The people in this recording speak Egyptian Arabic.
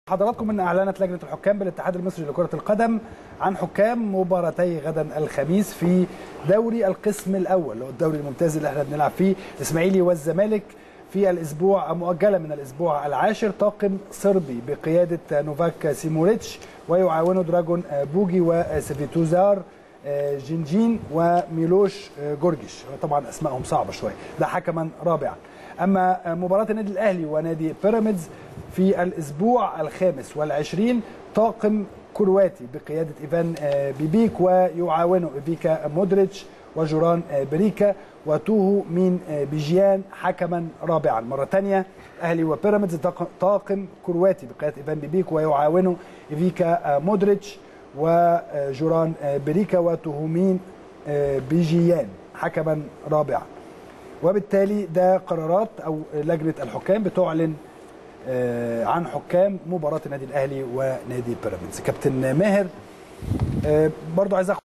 حضراتكم ان اعلنت لجنه الحكام بالاتحاد المصري لكره القدم عن حكام مباراتي غدا الخميس في دوري القسم الاول اللي هو الدوري الممتاز اللي احنا بنلعب فيه الاسماعيلي والزمالك في الاسبوع مؤجله من الاسبوع العاشر طاقم صربي بقياده نوفاك سيموريتش ويعاونه دراجون بوجي وسيفيتوزار جنجين وميلوش جورجيش طبعا اسمائهم صعبه شويه ده حكما رابعا اما مباراه النادي الاهلي ونادي بيراميدز في الاسبوع الخامس والعشرين طاقم كرواتي بقياده ايفان بيبيك ويعاونه ايفيكا مودريتش وجوران بريكا وتوهو مين بيجيان حكما رابعا مره ثانيه اهلي وبيراميدز طاقم كرواتي بقياده ايفان بيبيك ويعاونه ايفيكا مودريتش وجوران بريكا وتوهومين بيجيان حكما رابعا وبالتالي ده قرارات او لجنه الحكام بتعلن عن حكام مباراه النادي الاهلي ونادي بيراميدز كابتن ماهر برضو عايز